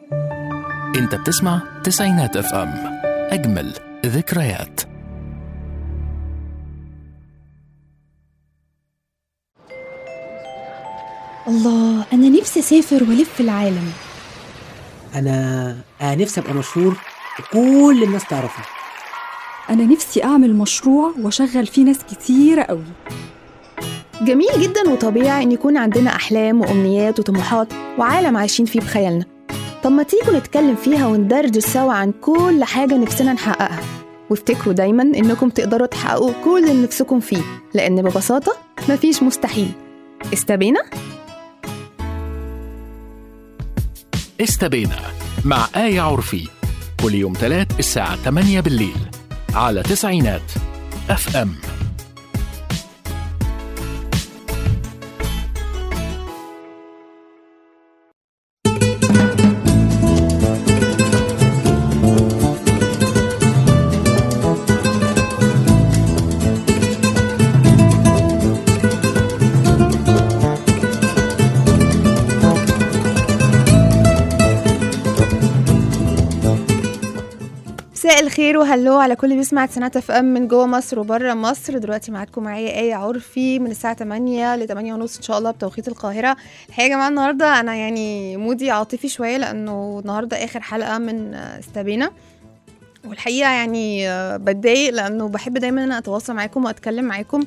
انت بتسمع تسعينات اف ام اجمل ذكريات الله أنا نفسي أسافر وألف العالم انا انا نفسي ابقى مشهور وكل الناس تعرفني أنا نفسي أعمل مشروع وأشغل فيه ناس كتيرة قوي جميل جدا وطبيعي إن يكون عندنا أحلام وأمنيات وطموحات وعالم عايشين فيه بخيالنا طب ما تيجوا نتكلم فيها وندردش سوا عن كل حاجة نفسنا نحققها وافتكروا دايما إنكم تقدروا تحققوا كل اللي نفسكم فيه لأن ببساطة مفيش مستحيل استبينا؟ استبينا مع آية عرفي كل يوم تلات الساعة 8 بالليل على تسعينات اف ام مساء الخير وهلو على كل اللي بيسمع سنات اف ام من جوه مصر وبره مصر دلوقتي معاكم معايا ايه عرفي من الساعه 8 ل 8 ونص ان شاء الله بتوقيت القاهره الحقيقه يا جماعه النهارده انا يعني مودي عاطفي شويه لانه النهارده اخر حلقه من آه، استبينا والحقيقه يعني آه، بتضايق لانه بحب دايما ان انا اتواصل معاكم واتكلم معاكم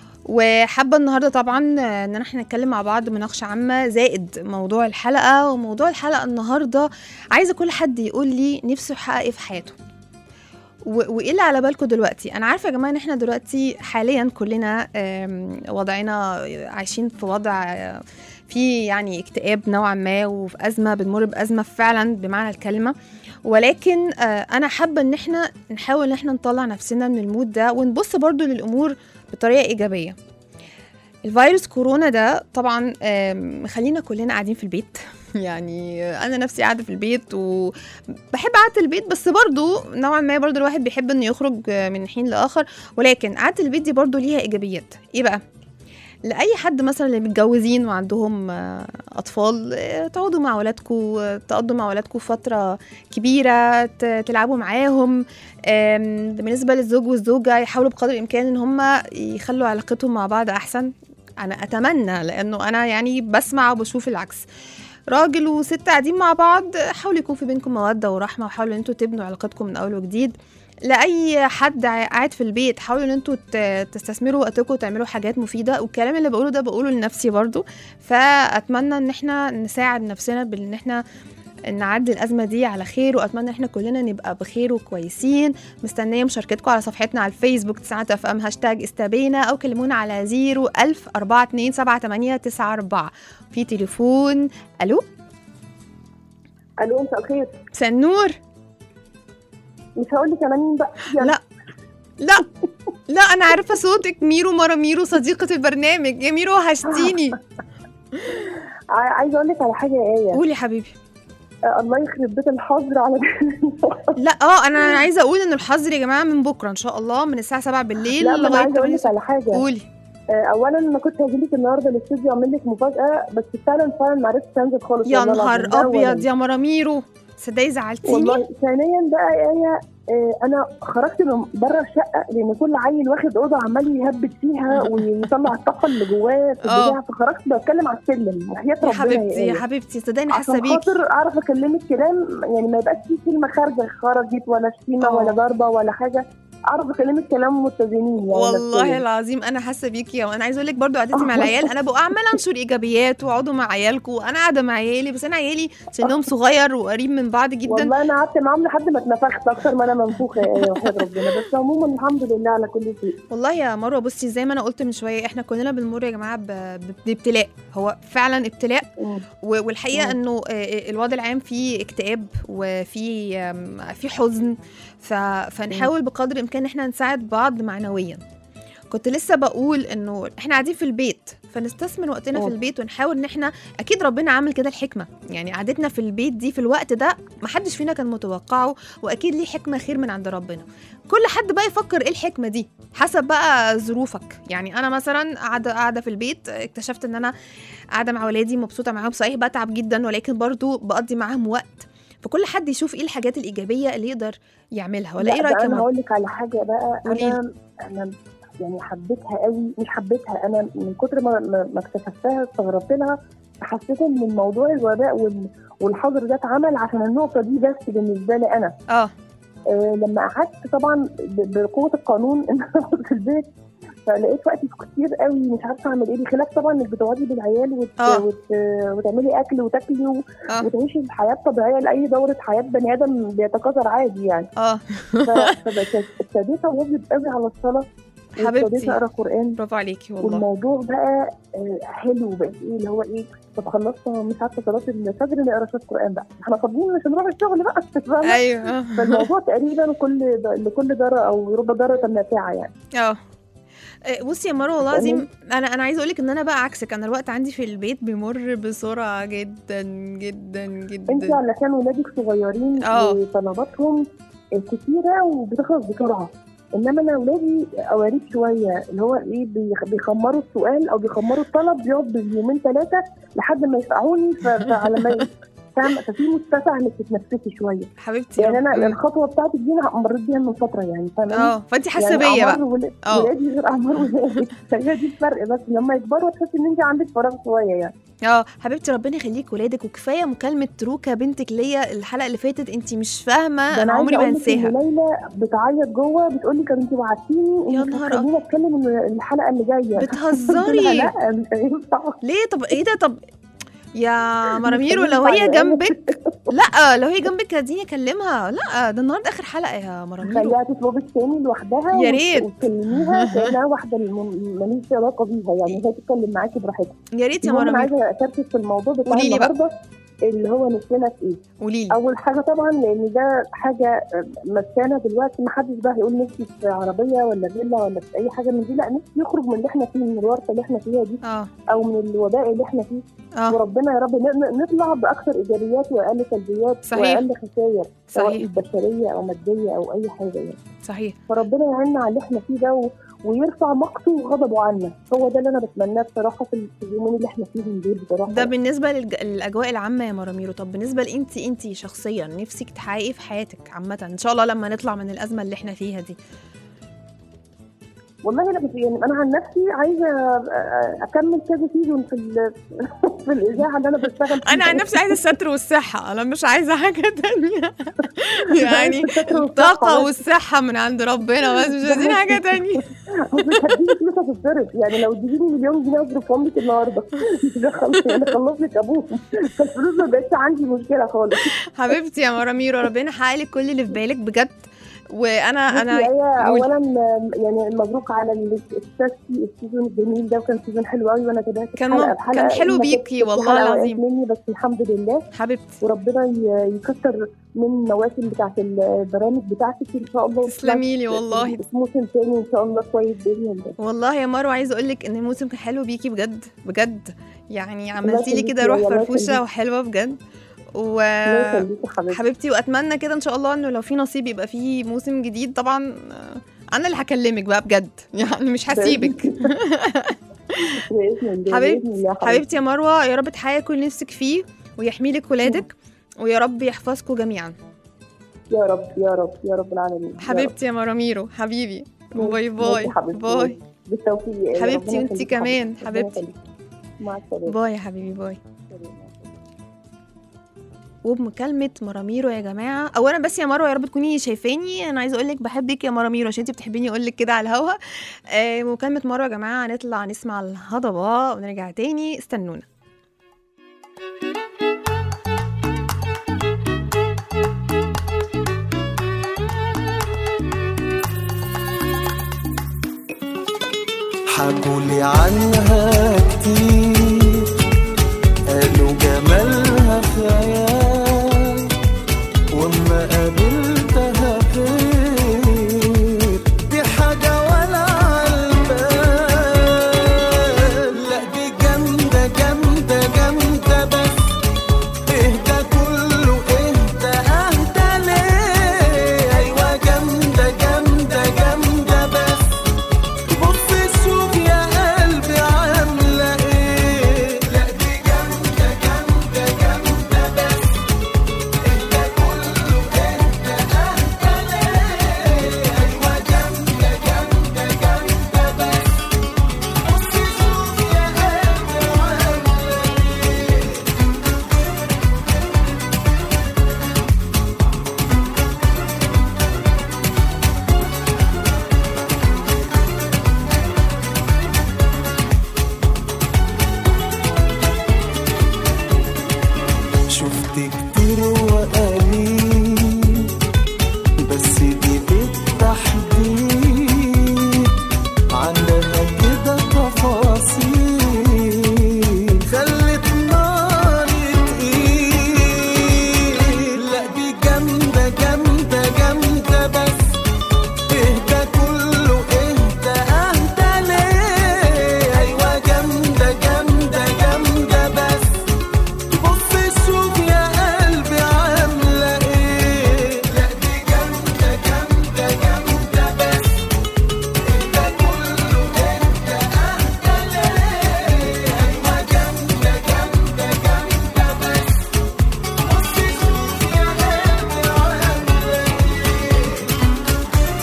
وحابه النهارده طبعا آه، ان احنا نتكلم مع بعض مناقشه عامه زائد موضوع الحلقه وموضوع الحلقه النهارده عايزه كل حد يقول لي نفسه يحقق ايه في حياته و- وايه اللي على بالكم دلوقتي انا عارفه يا جماعه ان احنا دلوقتي حاليا كلنا آم، وضعنا عايشين في وضع آه، في يعني اكتئاب نوعا ما وفي ازمه بنمر بازمه فعلا بمعنى الكلمه ولكن آه، انا حابه ان احنا نحاول ان احنا نطلع نفسنا من المود ده ونبص برضو للامور بطريقه ايجابيه الفيروس كورونا ده طبعا آم، مخلينا كلنا قاعدين في البيت يعني انا نفسي قاعده في البيت وبحب قعده البيت بس برضو نوعا ما برضو الواحد بيحب انه يخرج من حين لاخر ولكن قعده البيت دي برضو ليها ايجابيات ايه بقى لاي حد مثلا اللي متجوزين وعندهم آه، اطفال آه، تقعدوا مع ولادكم تقضوا مع ولادكم فتره كبيره ت- تلعبوا معاهم آم، بالنسبه للزوج والزوجه يحاولوا بقدر الامكان ان هم يخلوا علاقتهم مع بعض احسن انا اتمنى لانه انا يعني بسمع وبشوف العكس راجل وست قاعدين مع بعض حاولوا يكون في بينكم موده ورحمه وحاولوا ان انتوا تبنوا علاقتكم من اول وجديد لاي حد ع- قاعد في البيت حاولوا ان انتوا ت- تستثمروا وقتكم وتعملوا حاجات مفيده والكلام اللي بقوله ده بقوله لنفسي برضو فاتمنى ان احنا نساعد نفسنا بان احنا نعدي الأزمة دي على خير وأتمنى إن احنا كلنا نبقى بخير وكويسين مستنية مشاركتكم على صفحتنا على الفيسبوك تسعة اف ام هاشتاج استبينا أو كلمونا على زيرو ألف أربعة اتنين سبعة تمانية تسعة أربعة في تليفون ألو الو مساء الخير مساء النور مش هقول لك انا مين بقى يلا. لا لا لا أنا عارفة صوتك ميرو مرة ميرو صديقة البرنامج يا ميرو وحشتيني ع- عايزه اقول لك على حاجه يا ايه قولي يا حبيبي آه، الله يخرب بيت الحظر على لا اه انا عايزه اقول ان الحظر يا جماعه من بكره ان شاء الله من الساعه 7 بالليل لا ما انا لغايه عايزه اقول 8 لك على حاجه قولي آه، اولا انا كنت هجي لك النهارده الاستوديو اعمل لك مفاجاه بس فعلا فعلا ما عرفتش انزل خالص يا والله نهار العظيم. ده ابيض أولاً. يا مراميرو صدقي زعلتيني والله ثانيا بقى يا ايه آه، انا خرجت من بره الشقه لان كل عيل واخد اوضه عمال يهبد فيها ويطلع الطاقه اللي جواه في آه. البتاع فخرجت بتكلم على السلم وحياه يا ربنا حبيبتي إيه. يا حبيبتي صدقني حاسه عشان بيكي خاطر اعرف اكلمك كلام يعني ما يبقاش في كلمه خارجه خرجت ولا شتيمه آه. ولا ضربه ولا حاجه اعرف اكلمك كلام متزنين يعني والله نفسياً. العظيم انا حاسه بيكي وانا عايزه اقول لك برضو قعدتي مع العيال انا بقى عماله انشر ايجابيات واقعدوا مع عيالكم وانا قاعده مع عيالي بس انا عيالي سنهم صغير وقريب من بعض جدا والله انا قعدت معاهم لحد ما اتنفخت اكتر ما انا منفوخه يا وحياه ربنا بس عموما الحمد لله على كل شيء والله يا مروه بصي زي ما انا قلت من شويه احنا كلنا بنمر يا جماعه ب- ب- بابتلاء هو فعلا ابتلاء مم. و- والحقيقه مم. انه آه، الوضع العام فيه اكتئاب وفي آم، في حزن ف- فنحاول بقدر الامكان احنا نساعد بعض معنويا كنت لسه بقول انه احنا قاعدين في البيت فنستثمر وقتنا في مم. البيت ونحاول ان احنا اكيد ربنا عامل كده الحكمه يعني قعدتنا في البيت دي في الوقت ده محدش فينا كان متوقعه واكيد ليه حكمه خير من عند ربنا كل حد بقى يفكر ايه الحكمه دي حسب بقى ظروفك يعني انا مثلا قاعده قاعده في البيت اكتشفت ان انا قاعده مع ولادي مبسوطه معاهم صحيح بتعب جدا ولكن برضو بقضي معاهم وقت فكل حد يشوف ايه الحاجات الايجابيه اللي يقدر يعملها ولا لا، ايه ده رايك يا انا مروه هقول لك على حاجه بقى قوليلي. انا انا يعني حبيتها قوي مش حبيتها انا من كتر ما ما ما اكتشفتها استغربت لها حسيت ان الموضوع الوباء وال- والحظر ده اتعمل عشان النقطه دي بس بالنسبه لي انا اه آه لما قعدت طبعا ب- بقوه القانون ان انا اقعد في البيت فلقيت وقت كتير قوي مش عارفه اعمل ايه بخلاف طبعا انك بتقعدي بالعيال وت... آه. وت... وتعملي اكل وتاكلي و... آه. وتعيشي الحياه الطبيعيه لاي دوره حياه بني ادم بيتكاثر عادي يعني اه ف- فابتديت اواظب قوي على الصلاه وابتديت حبيبتي اقرا قران برافو عليكي والله والموضوع بقى آه، حلو بقى ايه اللي هو ايه طب خلصت مش عارفه صلاه الفجر نقرا شويه قران بقى احنا فاضيين مش هنروح الشغل بقى فاهمة؟ ايوه آه. فالموضوع تقريبا كل د- لكل دار او ربع دارة نافعه يعني اه إيه، بصي يا مروه والله العظيم انا انا عايزه اقول لك ان انا بقى عكسك انا الوقت عندي في البيت بيمر بسرعه جدا جدا انت جدا علشان ولادك صغيرين اه. وطلباتهم كتيره وبتخلص بسرعه انما انا ولادي قواريب شويه اللي هو ايه بيخ- بيخمروا السؤال او بيخمروا الطلب بيقعد باليومين ثلاثه لحد ما يسمعوني ف- فعلى ما ي- فاهمة؟ ففي متسع انك تتنفسي شويه حبيبتي يعني انا مم. الخطوه بتاعتك دي انا مريت بيها من فتره يعني فاهمه اه فانت حاسه يعني بيا أعمار بقى ول- اه. ولادي غير اعمار ولادك فهي دي الفرق بس لما يكبروا تحسي ان انت عندك فراغ شويه يعني اه حبيبتي ربنا يخليك ولادك وكفايه مكالمه روكا بنتك ليا الحلقه اللي فاتت انت مش فاهمه ده انا عايزة عمري ما أقول لك إن هنساها ليلى بتعيط جوه بتقول لي كانت انت وعدتيني يا انك نهار هتخليني اتكلم الحلقه اللي جايه بتهزري لا مش هينفع ليه طب ايه ده طب يا مراميرو لو هينفع هي يا جنبك لا لو هي جنبك اديني اكلمها لا ده النهارده اخر حلقه يا مراميرو خليها تطلبك تاني لوحدها يا وت- ريت. وتكلميها كانها واحده الم- ماليش علاقه بيها يعني هي تتكلم معاكي براحتها يا ريت يا المهم انا مراميرو عايزه اشاركك في الموضوع بتاع قولي لي بقى. النهارده اللي هو نفسنا في ايه قولي لي اول حاجه طبعا لان ده حاجه مسانه دلوقتي ما حدش بقى هيقول نفسي في عربيه ولا فيلا ولا في اي حاجه من دي لا نفسي يخرج من اللي احنا فيه من الورطه اللي احنا فيها دي اه او من الوباء اللي احنا فيه اه وربنا يا رب ن- ن- نطلع باكثر ايجابيات واقل سلبيات صحيح. واقل خسائر سواء صحيح بشريه او ماديه او اي حاجه يعني صحيح فربنا يعيننا على اللي احنا فيه ده و... ويرفع مقته وغضبه عنا هو ده اللي انا بتمناه بصراحه في ال- في اليومين اللي احنا فيهم دول بصراحه ده بالنسبه للج... للاجواء العامه يا مراميرو طب بالنسبه لانت انت شخصيا نفسك تحققي إيه في حياتك عامه ان شاء الله لما نطلع من الازمه اللي احنا فيها دي والله انا بس يعني انا عن نفسي عايزه أ- اكمل كذا سيزون في ال- في الاذاعه اللي انا بشتغل فيها انا عن نفسي عايزه الستر والصحه انا مش عايزه حاجه تانية يعني الستر والصحة الطاقه بس. والصحه من عند ربنا بس مش عايزين حاجه تانية مش هديني فلوس هتتصرف يعني لو تجيبي مليون جنيه اصرفهم لك النهارده مش هخلص يعني اخلص لك ابوهم فالفلوس ما بقتش عندي مشكله خالص حبيبتي يا مراميرو ربنا يحقق لك كل اللي في بالك بجد وانا انا انا قولي. اولا يعني مبروك على الساسي السيزون الجميل ده وكان سيزون حلو قوي وانا تابعت كان الحلقة مم- بحلقة. كان حلو ما كانتش بيكي في والله حلقة وقعت العظيم. مني بس الحمد لله حبيبتي وربنا ي- يكتر من المواسم بتاعت البرامج بتاعتك ان شاء الله تسلمي لي والله موسم تاني ان شاء الله كويس باذن الله والله يا مروه عايزه اقول لك ان الموسم كان حلو بيكي بجد بجد يعني عملتي لي يخليكي كده يا روح الله فرفوشه يخليكي. وحلوه بجد و الله يخليكي يا حبيبتي حبيبتي واتمنى كده ان شاء الله انه لو في نصيب يبقى في موسم جديد طبعا آه، انا اللي هكلمك بقى بجد يعني مش هسيبك باذن الله حبيبتي- بإذن الله يا حبيبتي يا مروه يا رب تحققي كل نفسك فيه ويحمي لك ولادك ويا رب يحفظكم جميعا يا رب يا رب يا رب العالمين يا رب. حبيبتي يا مراميرو حبيبي ماشي، باي ماشي باي يا حبيبتي. باي بالتوفيق يا رب. حبيبتي ربنا وانتي يخليكي كمان، ربنا حبيبتي. يخليكي. مع السلامه باي يا حبيبي باي وبمكالمة مراميرو يا جماعة أولا بس يا مروة يا رب تكوني شايفاني أنا عايزة أقول لك بحبك يا مراميرو عشان أنتي بتحبيني أقول لك كده على الهوا آه مكالمة مروة يا جماعة هنطلع نسمع الهضبة ونرجع تاني استنونا حكولي عنها كتير قالوا جمالها خيال واما قابلتها غير دي حاجة ولا عالبال لا دي جامدة جامدة جامدة بس اهدى كله اهدى اهدى ليه ايوه جامدة جامدة جامدة بس بص شوف يا قلبي عاملة ايه كتير وقليل بس دي بالتحديد عندها كده تفاصيل خلت ناري تقيل لا دي جامدة جامدة جامدة بس اهدى كله اهدى اهدى ليه ايوه جامدة جامدة جامدة بس بص شوف يا قلبي عاملة ايه لا دي جامدة جامدة جامدة بس اهدى كله اهدى اهدى ليه ايوه جامدة جامدة جامدة بس بص شوف يا قلبي عاملة ايه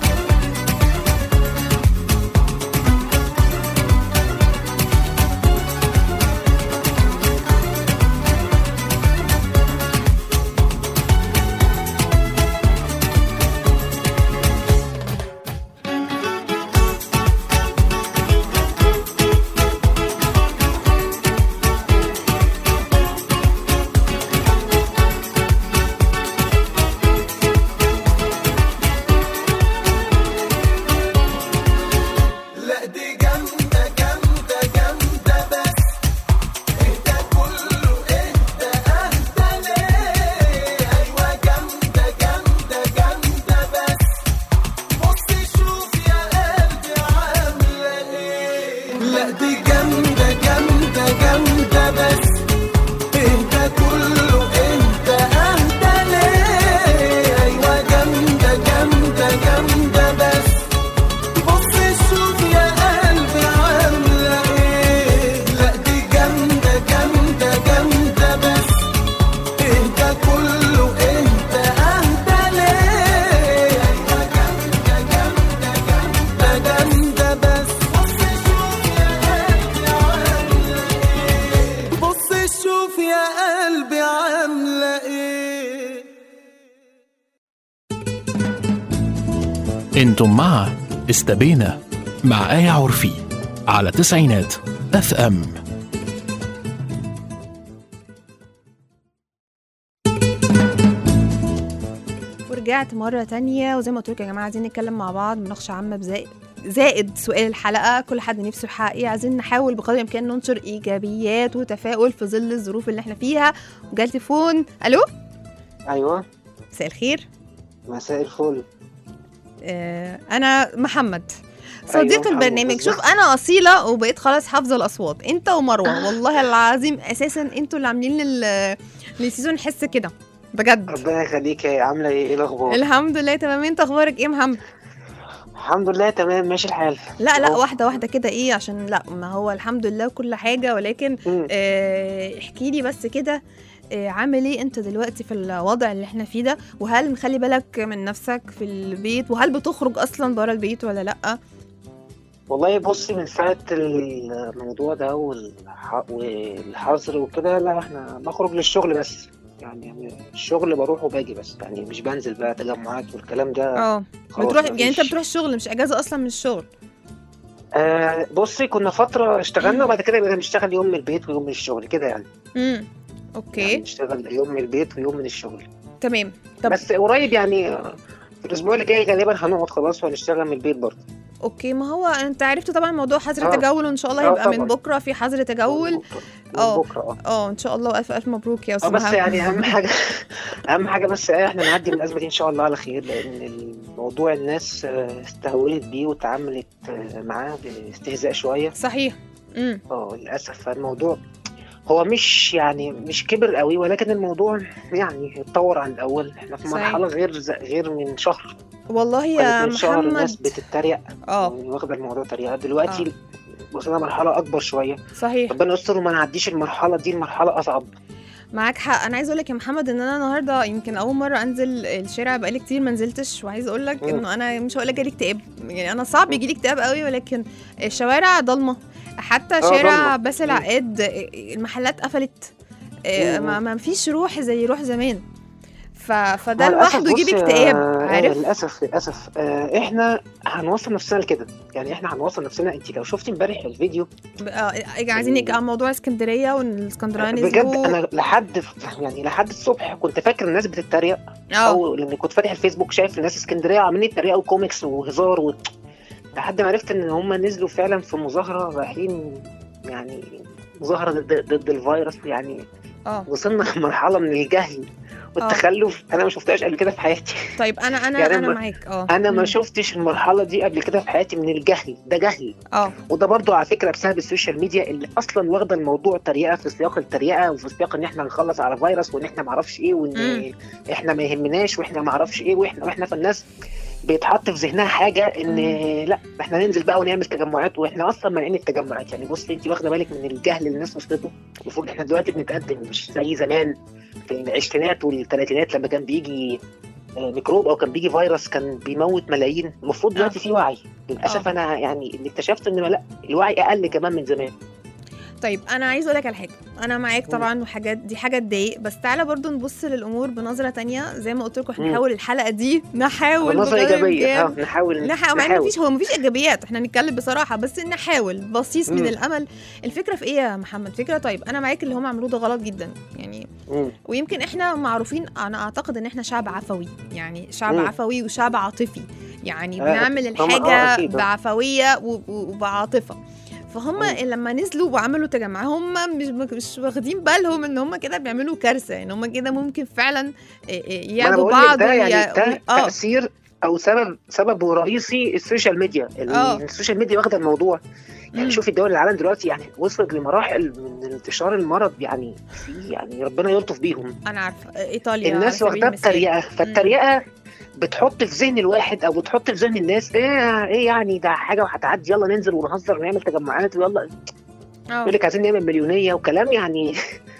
لا دي جامدة جامدة جامدة بس اهدى كله اهدى اهدى ليه ايوه جامدة جامدة جامدة بس بص شوف يا قلبي عاملة ايه لا دي جامدة جامدة جامدة بس اهدى كله اهدى اهدى ليه ايوه جامدة جامدة جامدة بس بص شوف يا قلبي عاملة ايه لا دي جامدة جامدة جامدة بس اهدى كله اهدى اهدى ليه ايوه جامدة جامدة جامدة جامدة بس بص شوف يا قلبي عاملة ايه بص شوف يا قلبي عاملة ايه انتم مع استبينا مع آية عرفي على تسعينات اف ام ورجعت مرة تانية وزي ما قلت لكم يا جماعة عايزين نتكلم مع بعض مناقشة عامة بزائد زائد سؤال الحلقة كل حد نفسه يحقق ايه عايزين نحاول بقدر الإمكان ننشر إيجابيات وتفاؤل في ظل الظروف اللي احنا فيها وجال تليفون ألو ايوه مساء الخير مساء الفل آه أنا محمد أيوة، صديق محمد البرنامج بالظبط. شوف انا اصيله وبقيت خلاص حافظه الاصوات انت ومروه والله العظيم اساسا انتوا اللي عاملين لل للسيزون حس كده بجد ربنا يخليك يا عامله ايه ايه الاخبار الحمد لله تمام انت اخبارك ايه يا محمد الحمد لله تمام ماشي الحال لا لا أهو. واحده واحده كده ايه عشان لا ما هو الحمد لله كل حاجه ولكن مم. آه، احكي لي بس كده آه، عامل ايه انت دلوقتي في الوضع اللي احنا فيه ده وهل مخلي بالك من نفسك في البيت وهل بتخرج اصلا بره البيت ولا لا والله بصي من ساعة الموضوع ده والح... والحظر وكده لا احنا بخرج للشغل بس يعني الشغل بروح وباجي بس يعني مش بنزل بقى تجمعات والكلام ده اه خلاص بتروح يعني انت مفيش. بتروح الشغل مش اجازه اصلا من الشغل آه بصي كنا فترة اشتغلنا وبعد كده بقينا نشتغل يوم من البيت ويوم من الشغل كده يعني امم يعني اوكي نشتغل يوم من البيت ويوم من الشغل تمام طب بس قريب يعني آه، في الأسبوع اللي جاي غالبا هنقعد خلاص وهنشتغل من البيت برضه اوكي ما هو انت عرفت طبعا موضوع حظر آه. التجول وان شاء الله آه يبقى من طبعاً. بكره في حظر تجول من اه. بكرة اه اه ان شاء الله والف الف مبروك يا اه استاذ بس محمد. يعني اهم حاجه اهم حاجه بس ايه احنا نعدي من الازمه دي ان شاء الله على خير لان الموضوع الناس آه، استهونت بيه وتعاملت آه، معاه باستهزاء شويه صحيح امم اه للاسف فالموضوع هو مش يعني مش كبر قوي ولكن الموضوع يعني اتطور عن الاول احنا في صحيح. مرحله غير ز- غير من شهر والله يا كانت من شهر الناس محمد بتتريق اه واخده الموضوع تريقه دلوقتي وصلنا مرحله اكبر شويه صحيح ربنا يستر وما نعديش المرحله دي المرحله اصعب معاك حق انا عايزه اقول لك يا محمد ان انا النهارده يمكن اول مره انزل الشارع بقالي كتير ما نزلتش وعايزه اقول لك مم. انه انا مش هقول لك جالي اكتئاب يعني انا صعب يجي لي اكتئاب قوي ولكن الشوارع ضلمه حتى آه، شارع ضلمة. باسل مم. عقاد المحلات قفلت آه، مم. ما ما فيش روح زي روح زمان ف... فده مع الأسف لوحده يجيب بص، اكتئاب آه، عارف للاسف للاسف آه احنا هنوصل نفسنا لكده يعني احنا هنوصل نفسنا انت لو شفتي امبارح الفيديو آه، عايزين نك- عن موضوع اسكندريه والاسكندراني بجد نزلوا انا لحد يعني لحد الصبح كنت فاكر الناس بتتريق اه او لما كنت فاتح الفيسبوك شايف الناس اسكندريه عاملين يتريقوا كوميكس وهزار و... لحد ما عرفت ان هم نزلوا فعلا في مظاهره رايحين يعني مظاهره ضد, ضد الفيروس يعني اه وصلنا لمرحله من الجهل والتخلف انا ما شفتهاش قبل كده في حياتي طيب انا انا يعني انا ما- معاك اه انا ما مم. شفتش المرحله دي قبل كده في حياتي من الجهل ده جهل اه وده برضو على فكره بسبب السوشيال ميديا اللي اصلا واخده الموضوع تريقه في سياق التريقه وفي سياق ان احنا نخلص على فيروس وان احنا ما اعرفش ايه وان مم. احنا ما يهمناش واحنا ما اعرفش ايه واحنا واحنا فالناس بيتحط في ذهنها حاجه ان لا احنا ننزل بقى ونعمل تجمعات واحنا اصلا مانعين التجمعات يعني بصي انت واخده بالك من الجهل اللي الناس وصلته المفروض احنا دلوقتي بنتقدم مش زي زمان في العشرينات والثلاثينات لما كان بيجي آه، ميكروب او كان بيجي فيروس كان بيموت ملايين المفروض دلوقتي في وعي للاسف آه. انا يعني اللي اكتشفت ان لا الوعي اقل كمان من زمان طيب انا عايز اقول لك على حاجه انا معاك طبعا وحاجات دي حاجه تضايق بس تعالى برضو نبص للامور بنظره تانية زي ما قلت لكم احنا مم. نحاول الحلقه دي نحاول نظره بقدر ايجابيه اه الإمكان نحاول نحاول مع ان مفيش هو مفيش ايجابيات احنا نتكلم بصراحه بس نحاول بصيص من مم. الامل الفكره في ايه يا محمد فكره طيب انا معاك اللي هم عملوه ده غلط جدا يعني مم. ويمكن احنا معروفين انا اعتقد ان احنا شعب عفوي يعني شعب مم. عفوي وشعب عاطفي يعني آه، بنعمل طبعاً، آه، الحاجه أكيد، آه. بعفويه و- و- وبعاطفه فهم مم. لما نزلوا وعملوا تجمع هم مش مش واخدين بالهم ان هم كده بيعملوا كارثه ان هم كده ممكن فعلا إيه إيه ما انا يعدوا بقول لك بعض ده ويا- يعني ده وي- اه تاثير او سبب سبب رئيسي السوشيال ميديا ال- آه. السوشيال ميديا واخده الموضوع يعني مم. شوفي دول العالم دلوقتي يعني وصلت لمراحل من انتشار المرض يعني في يعني ربنا يلطف بيهم انا عارفه ايطاليا الناس على سبيل واخداها المثال. بتريقه فالتريقه بتحط في ذهن الواحد او بتحط في ذهن الناس ايه ايه يعني ده حاجه وهتعدي يلا ننزل ونهزر ونعمل تجمعات ويلا اه يقول لك عايزين نعمل مليونيه وكلام يعني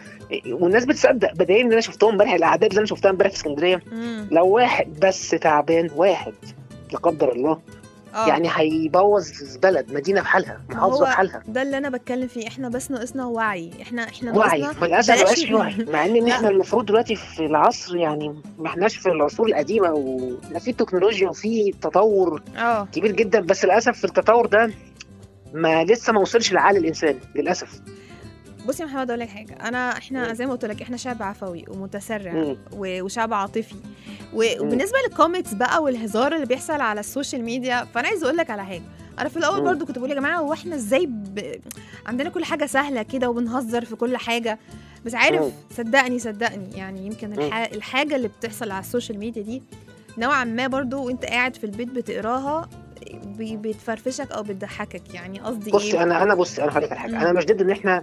والناس بتصدق بدليل ان انا شفتهم امبارح الاعداد اللي انا شفتها امبارح في اسكندريه مم. لو واحد بس تعبان واحد لا قدر الله اه يعني هيبوظ بلد مدينه بحالها ما محافظه هو بحالها ده اللي انا بتكلم فيه احنا بس ناقصنا وعي احنا احنا وعي ناقصنا للاسف بلاش مبقاش في وعي مع ان لا. احنا المفروض دلوقتي في العصر يعني ما احناش في العصور القديمه واحنا في تكنولوجيا وفي تطور اه كبير جدا بس للاسف في التطور ده ما لسه ما وصلش لعقل الانسان للاسف بصي يا محمد اقول لك حاجه انا احنا مم. زي ما قلت لك احنا شعب عفوي ومتسرع مم. و- وشعب عاطفي و- وبالنسبه للكوميكس بقى والهزار اللي بيحصل على السوشيال ميديا فانا عايز اقول لك على حاجه انا في الاول مم. برضو كنت بقول يا جماعه هو احنا ازاي ب... عندنا كل حاجه سهله كده وبنهزر في كل حاجه بس عارف مم. صدقني صدقني يعني يمكن الح... الحاجه اللي بتحصل على السوشيال ميديا دي نوعا ما برضو وانت قاعد في البيت بتقراها بي- بتفرفشك او بتضحكك يعني قصدي بصي ايه انا انا بصي انا هقول لك على حاجه مم. انا مش ضد ان احنا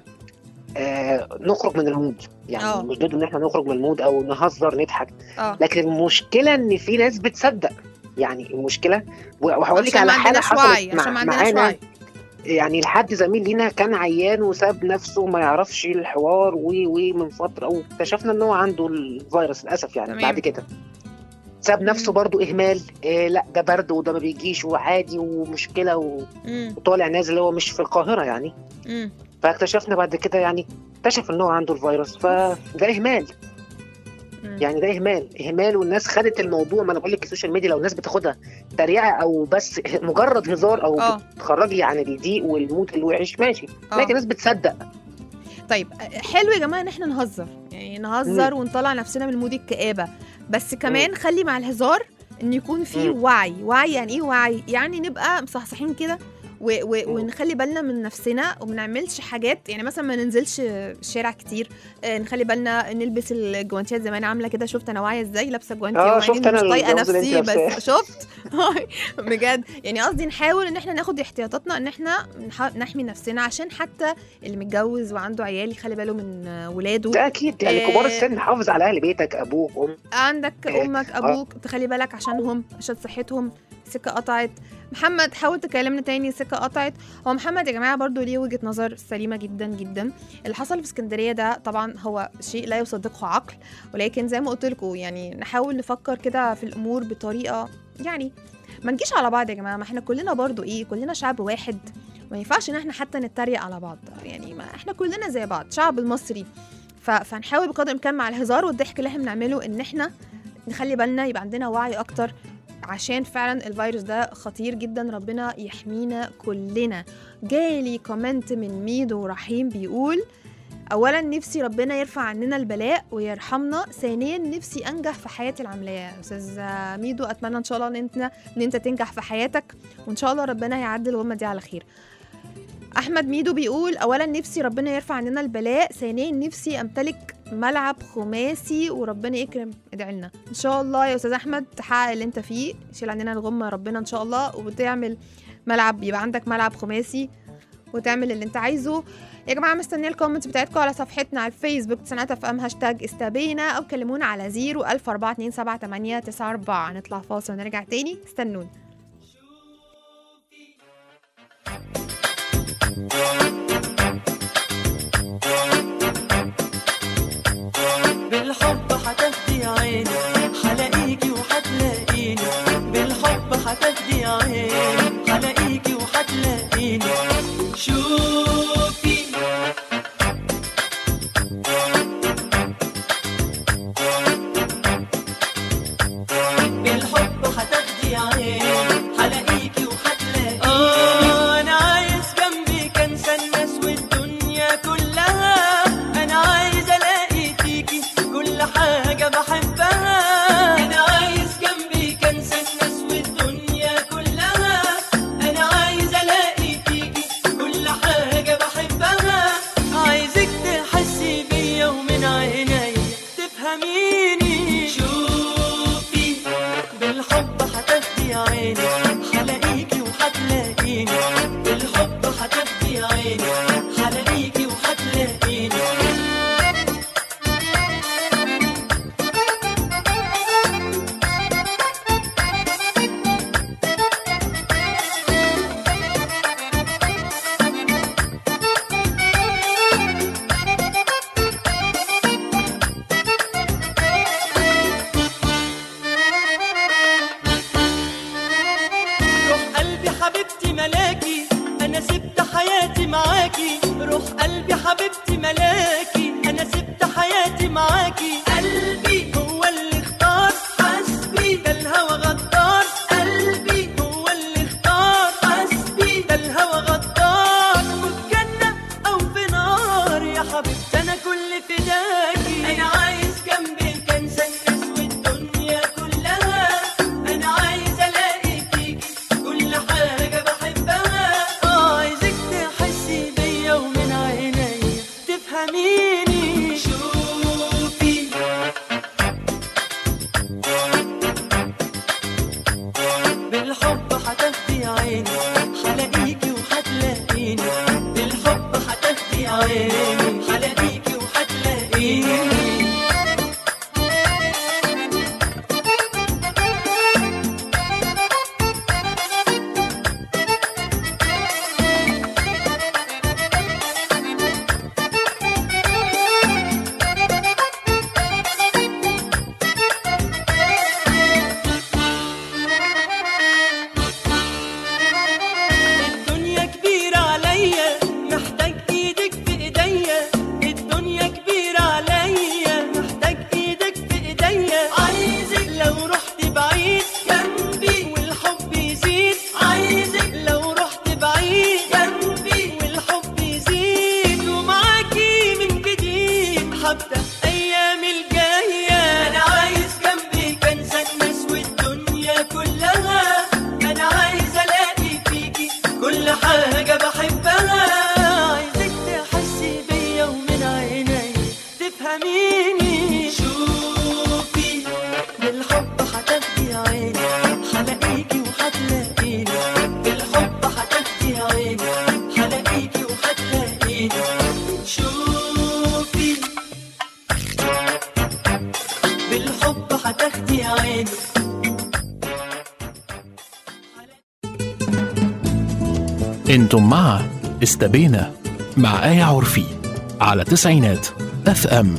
آه نخرج من المود يعني آه. مش ضد ان احنا نخرج من المود او نهزر نضحك اه لكن المشكله ان في ناس بتصدق يعني المشكله وهقول لك عشان على ما حاله عندناش وعي حصلت عشان ما مع عندناش معانا وعي يعني لحد زميل لينا كان عيان وساب نفسه ما يعرفش الحوار و و من فتره واكتشفنا ان هو عنده الفيروس للاسف يعني تمام. بعد كده ساب نفسه مم. برضو اهمال إيه لا ده برد وده ما بيجيش وعادي ومشكله و- امم وطالع نازل هو مش في القاهره يعني امم فاكتشفنا بعد كده يعني اكتشف ان هو عنده الفيروس فده اهمال مم. يعني ده اهمال اهمال والناس خدت الموضوع ما انا بقول لك السوشيال ميديا لو الناس بتاخدها تريقه او بس مجرد هزار او اه بتخرجي عن الضيق والمود الوحش ماشي آه. لكن الناس بتصدق طيب حلو يا جماعه ان احنا نهزر يعني نهزر ونطلع نفسنا من مود الكآبه بس كمان خلي مع الهزار ان يكون في مم. وعي وعي يعني ايه وعي يعني نبقى مصحصحين كده و- و- مم. ونخلي بالنا من نفسنا وما نعملش حاجات يعني مثلا ما ننزلش الشارع كتير آه، نخلي بالنا نلبس الجوانتيات زي ما انا عامله كده شفت انا واعيه ازاي لابسه جوانتي آه، ومع إني شفت أنا مش طايقه الجوز اللي نفسي أنت بس لابساه. شفت بجد يعني قصدي نحاول ان احنا ناخد احتياطاتنا ان احنا نح- نحمي نفسنا عشان حتى اللي متجوز وعنده عيال يخلي باله من آه، ولاده ده اكيد يعني آه. كبار السن حافظ على اهل بيتك ابوك ام عندك إيه، امك ابوك تخلي بالك عشانهم عشان صحتهم سكه قطعت محمد حاول تكلمنا تاني سكه قطعت هو محمد يا جماعه برضو ليه وجهه نظر سليمه جدا جدا اللي حصل في اسكندريه ده طبعا هو شيء لا يصدقه عقل ولكن زي ما قلت لكم يعني نحاول نفكر كده في الامور بطريقه يعني ما نجيش على بعض يا جماعه ما احنا كلنا برضو ايه كلنا شعب واحد ما ينفعش ان احنا حتى نتريق على بعض يعني ما احنا كلنا زي بعض شعب المصري ف... فنحاول بقدر الامكان مع الهزار والضحك اللي احنا بنعمله ان احنا نخلي بالنا يبقى عندنا وعي اكتر عشان فعلا الفيروس ده خطير جدا ربنا يحمينا كلنا جالي كومنت من ميدو رحيم بيقول اولا نفسي ربنا يرفع عننا البلاء ويرحمنا ثانيا نفسي انجح في حياتي العمليه يا استاذ ميدو اتمنى ان شاء الله ان انت ان انت تنجح في حياتك وان شاء الله ربنا يعدي الغمه دي على خير احمد ميدو بيقول اولا نفسي ربنا يرفع عننا البلاء ثانيا نفسي امتلك ملعب خماسي وربنا يكرم ادعي لنا ان شاء الله يا استاذ احمد تحقق اللي انت فيه يشيل عننا الغمه ربنا ان شاء الله وتعمل ملعب يبقى عندك ملعب خماسي وتعمل اللي انت عايزه يا جماعه مستنيه الكومنتس بتاعتكم على صفحتنا على الفيسبوك سنات اف ام هاشتاج استبينا او كلمونا على 0 1000 427 هنطلع فاصل ونرجع تاني استنوني بالحب هتفدي عيني هلاقيكي وهتلاقيني بالحب هتفدي عيني هلاقيكي وهتلاقيني شوفي بالحب هتفدي عيني هلاقيكي وهتلاقيني آه انا عايز جنبي انسى الناس والدنيا كلها انا عايز الاقي فيكي كل حاجه بحبها انا عايز جنبي انسى الناس والدنيا كلها انا عايز الاقي فيكي كل حاجه بحبها عايزك تحسي بيا ومن عيني تفهميني شوفي بالحب هتفدي عيني هلاقيكي وهتلاقيني بالحب هتفدي عيني هلاقيكي وهتلاقيني روح قلبي حبيبتي ملاكي انا سبت حياتي معاكي روح قلبي حبيبتي ملاكي انا سبت حياتي معاكي قلبي هو اللي اختار حسبي ده الهوى غدار قلبي هو اللي اختار حسبي ده الهوى غدار وفي جنة او في نار يا حبيبتي انا كل فداكي انا عايز جنبك انسى الناس والدنيا كلها انا عايز الاقي فيكي كل حاجه بحبها آه، عايزك تحسي بيا ومن عيني تفهميني شوفي بالحب هتفدي عيني هلاقيكي وهتلاقيني بالحب هتفدي عيني هلاقيكي وهتلاقيني الدنيا كبيرة عليا محتاج ايدك في ايديا الدنيا كبيرة عليا محتاج ايدك في ايديا عايزك لو رحت بعيد جنبي والحب يزيد عايزك لو رحت بعيد جنبي والحب يزيد ومعاكي من جديد حتى ايام الجاية انا عايز جنبي انسى الناس والدنيا كلها انا عايز الاقي فيكي كل حاجة بحبها عايزك تحسي بيا ومن عيني تفهميني شوفي بالحب هتاخدي عيني هلاقيكي وهتلاقيني بالحب هتاخدي عيني هلاقيكي وهتلاقيني شوفي بالحب هتاخدي عيني انتم مع استبينا مع آية عرفي على تسعينات اف ام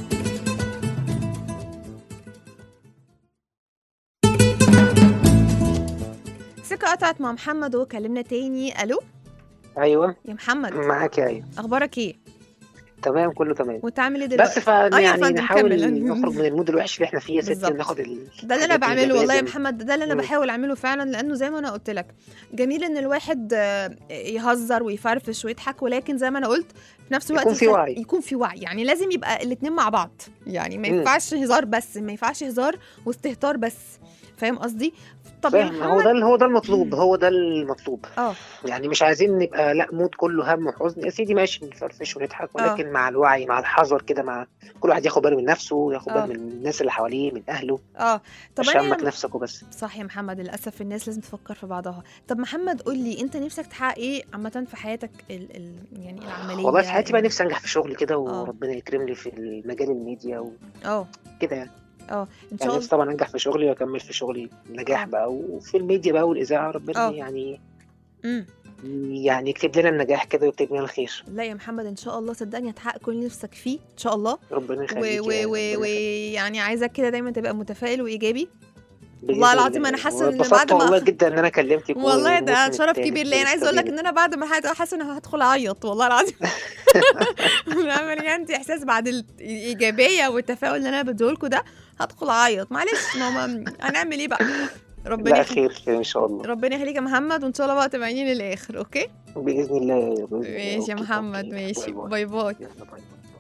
سكة قطعت مع محمد وكلمنا تاني الو ايوه يا محمد معاك يا ايوه اخبارك ايه تمام كله تمام وانت عامل ايه دلوقتي بس فا آه يا يعني فندم، نحاول كمل. نخرج من المود الوحش اللي احنا فيه يا ستي بالظبط. وناخد ال... ده اللي انا الحاجات بعمله والله يا الإيجابية محمد ده اللي انا مم. بحاول اعمله فعلا لانه زي ما انا قلت لك جميل ان الواحد آه، يهزر ويفرفش ويضحك ولكن زي ما انا قلت في نفس الوقت يكون في يخ- وعي. يكون في وعي يعني لازم يبقى الاتنين مع بعض يعني ما مم. ينفعش هزار بس ما ينفعش هزار واستهتار بس فاهم قصدي طب يا فاهم هو محمد ده هو ده المطلوب هو ده المطلوب اه يعني مش عايزين نبقى لا مود كله هم وحزن يا سيدي ماشي نفرفش ونضحك ولكن مع الوعي مع الحذر كده مع كل واحد ياخد باله من نفسه ياخد آه. باله من الناس اللي حواليه من اهله اه طب مش همك انا نفسك وبس صح يا محمد للاسف الناس لازم تفكر في بعضها طب محمد قول لي انت نفسك تحقق ايه عامه في حياتك ال ال يعني العمليه والله في حياتي بقى ال- نفسي انجح في شغلي كده آه. وربنا يكرمني في المجال الميديا اه وكده يعني اه ان شاء يعني الله نفسي طبعا انجح في شغلي واكمل في شغلي نجاح آه. بقى وفي الميديا بقى والاذاعه ربنا آه. يعني امم يعني يكتب لنا النجاح كده ويكتب لنا الخير لا يا محمد ان شاء الله صدقني هتحقق كل اللي نفسك فيه ان شاء الله ربنا يخليك يا رب، ربنا يخليك. ويعني عايزك كده دايما تبقى متفائل وايجابي بإذن والله العظيم الله. أنا حاسة إن واتبسطت بعد ما- والله جدا ان انا كلمتك والله ده والموسم شرف التاني كبير ليا انا عايزه اقول لك ان انا بعد ما الحلقه حاسه ان هدخل اعيط والله العظيم انا مليان احساس بعد الايجابيه والتفاؤل اللي انا بديهولكوا ده هدخل اعيط معلش ما ما- هنعمل ايه بقى ربنا لا يخليك خير خير ان شاء الله ربنا يخليك يا محمد وان شاء الله بقى تبعيني للاخر اوكي باذن الله بإذن الله. ماشي يا أوكي، محمد أوكي. ماشي باي باي. باي باي يلا باي باي.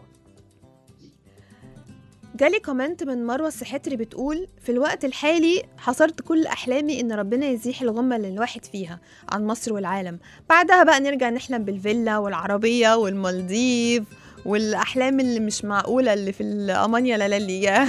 جالي كومنت من مروه السحاتري بتقول في الوقت الحالي حصرت كل احلامي ان ربنا يزيح الغمه اللي الواحد فيها عن مصر والعالم بعدها بقى نرجع نحلم بالفيلا والعربيه والمالديف والاحلام اللي مش معقوله اللي في الامانيا لالي يا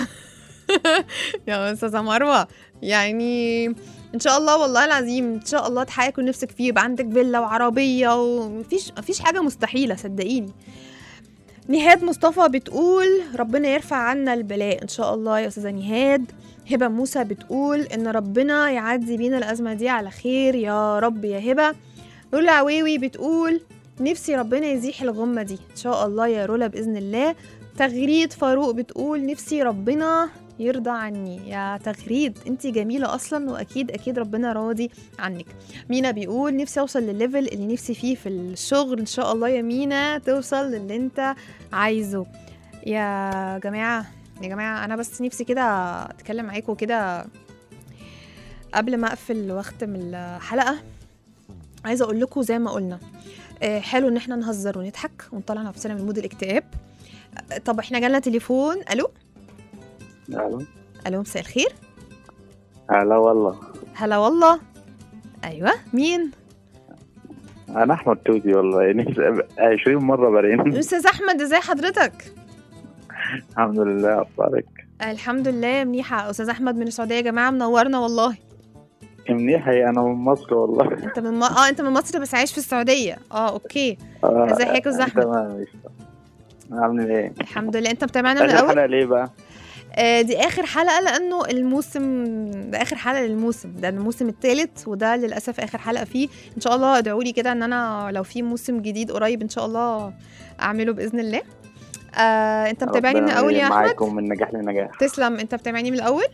يا استاذه مروه يعني ان شاء الله والله العظيم ان شاء الله تحقق كل نفسك فيه يبقى عندك فيلا وعربيه ومفيش مفيش حاجه مستحيله صدقيني نهاد مصطفى بتقول ربنا يرفع عنا البلاء ان شاء الله يا استاذه نهاد هبه موسى بتقول ان ربنا يعدي بينا الازمه دي على خير يا رب يا هبه رولا عويوي بتقول نفسي ربنا يزيح الغمه دي ان شاء الله يا رولا باذن الله تغريد فاروق بتقول نفسي ربنا يرضى عني يا تغريد انت جميله اصلا واكيد اكيد ربنا راضي عنك مينا بيقول نفسي اوصل للليفل اللي نفسي فيه في الشغل ان شاء الله يا مينا توصل للي انت عايزه يا جماعه يا جماعه انا بس نفسي كده اتكلم معاكم كده قبل ما اقفل واختم الحلقه عايزه اقول لكم زي ما قلنا آه، حلو ان احنا نهزر ونضحك ونطلع نفسنا من مود الاكتئاب آه، طب احنا جالنا تليفون الو الو الو مساء الخير هلا والله هلا والله ايوه مين انا احمد توزي والله نفسي 20 مره برين استاذ احمد ازي حضرتك الحمد لله اخبارك الحمد لله منيحه استاذ احمد من السعوديه يا جماعه منورنا والله منيحة هي انا من مصر والله انت من م... اه انت من مصر بس عايش في السعوديه اه اوكي آه، ازي حضرتك يا أستاذ أحمد؟ تمام عامل ايه؟ الحمد لله انت متابعنا من اخر الاول حلقة ليه بقى؟ آه دي اخر حلقه لانه الموسم ده اخر حلقه للموسم ده الموسم الثالث وده للاسف اخر حلقه فيه ان شاء الله ادعوا لي كده ان انا لو في موسم جديد قريب ان شاء الله اعمله باذن الله آه انت متابعني من ربنا الاول يا احمد معاكم من نجاح لنجاح تسلم انت متابعني من الاول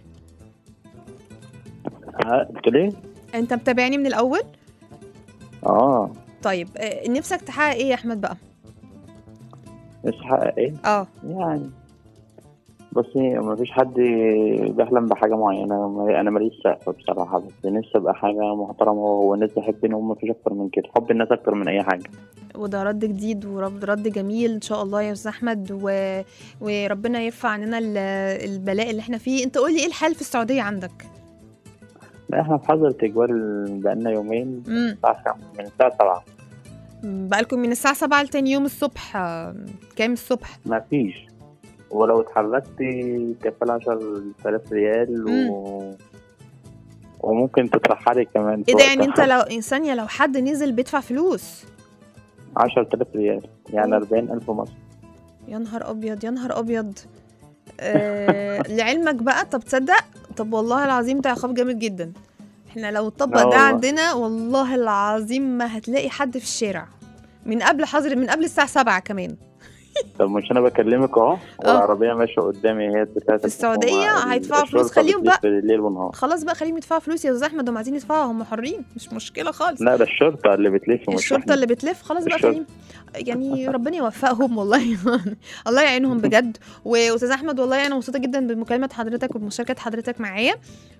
ها قلت ليه؟ انت متابعني من الاول اه طيب آه نفسك تحقق ايه يا احمد بقى مش حقق ايه؟ اه يعني بصي ما فيش حد بيحلم بحاجة معينة أنا ماليش سقف بصراحة بس نفسي أبقى حاجة محترمة والناس تحبني وما فيش أكتر من كده حب الناس أكتر من أي حاجة وده رد جديد ورد رد جميل ان شاء الله يا استاذ احمد و... وربنا يرفع عننا ال- البلاء اللي احنا فيه انت قولي ايه الحال في السعوديه عندك لا احنا في حظر تجوال بقالنا يومين امم الساعة كام؟ من الساعة سبعة بقالكم من الساعه 7 لتاني يوم الصبح آه، كام الصبح ما فيش ولو اتحركت كفل عشر تلاف ريال و... وممكن تترحلي كمان ايه ده يعني انت لو انسان لو حد نزل بيدفع فلوس عشر تلاف ريال يعني أوه. أربعين ألف مصري يا نهار ابيض يا نهار ابيض آه لعلمك بقى طب تصدق طب والله العظيم ده عقاب جامد جدا احنا لو طبق لا ده والله. عندنا والله العظيم ما هتلاقي حد في الشارع من قبل حظر من قبل الساعة سبعة كمان طب مش انا بكلمك اهو والعربيه ماشيه قدامي هي بتاعت في السعودية هيدفعوا فلوس، خليهم بقى. الليل والنهار خلاص بقى خليهم يدفعوا فلوس يا استاذ احمد هم عايزين يدفعوا هم حرين مش مشكله خالص لا ده الشرطه اللي بتلف مش الشرطه إحنا. اللي بتلف خلاص بقى الشرطة. خليهم يعني ربنا يوفقهم والله الله يعينهم بجد واستاذ احمد والله انا مبسوطه جدا بمكالمه حضرتك وبمشاركه حضرتك معايا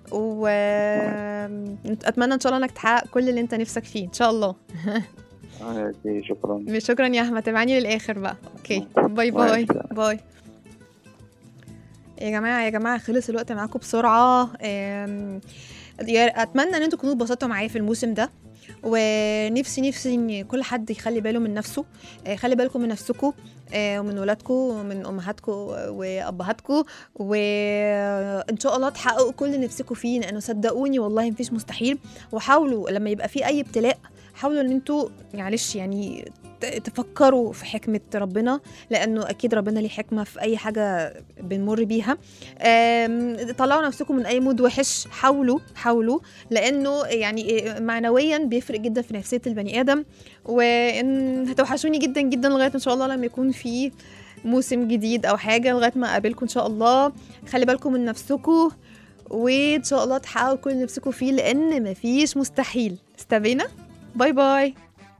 واتمنى ان شاء الله انك تحقق كل اللي انت نفسك فيه ان شاء الله آه، دي شكرا شكرا يا احمد تابعني للاخر بقى اوكي باي باي باي يا جماعه يا جماعه خلص الوقت معاكم بسرعه أم، يا- اتمنى ان انتوا تكونوا اتبسطتوا معايا في الموسم ده ونفسي نفسي ان كل حد يخلي باله من نفسه آه، خلي بالكم من نفسكم آه، ومن ولادكم ومن امهاتكم وابهاتكم وان شاء الله تحققوا كل اللي نفسكم فيه لانه صدقوني والله مفيش مستحيل وحاولوا لما يبقى في اي ابتلاء حاولوا ان انتوا معلش يعني ت- تفكروا في حكمة ربنا لأنه أكيد ربنا ليه حكمة في أي حاجة بنمر بيها آم، طلعوا نفسكم من أي مود وحش حاولوا حاولوا لأنه يعني معنويا بيفرق جدا في نفسية البني آدم وإن هتوحشوني جدا جدا لغاية إن شاء الله لما يكون في موسم جديد أو حاجة لغاية ما أقابلكم إن شاء الله خلي بالكم من نفسكم وإن شاء الله تحققوا كل اللي نفسكم فيه لأن مفيش مستحيل استبينا باي باي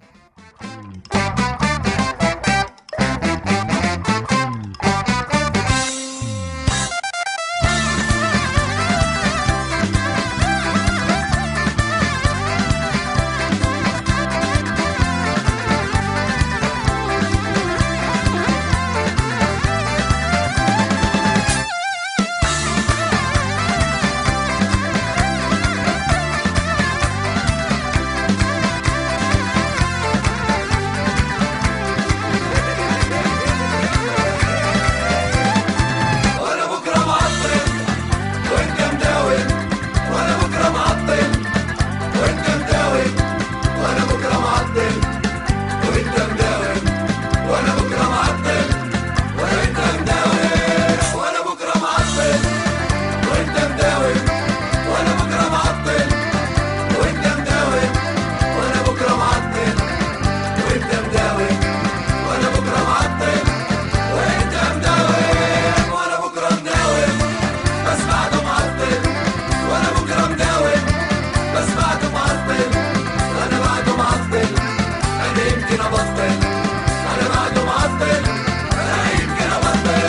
وانا بكره معطل وانت مداوم وانا بكره معطل وانت مداوم وانا بكره معطل وانت مداوم وانا بكره معطل وانت مداوم وانا بكره معطل وانت مداوم وانا بكره معطل وانت مداوم وانا بكره معطل وانت مداوم وانا بكره معطل وانت مداوم وانا بكره مداوم بس بعده معطل وانا بكره مداوم بس بعده معطل انا بعده معطل انا يمكن ابطل انا بعده معطل انا يمكن ابطل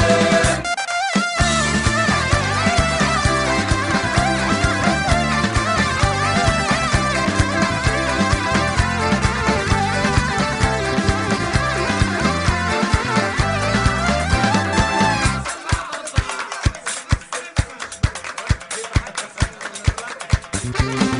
Thank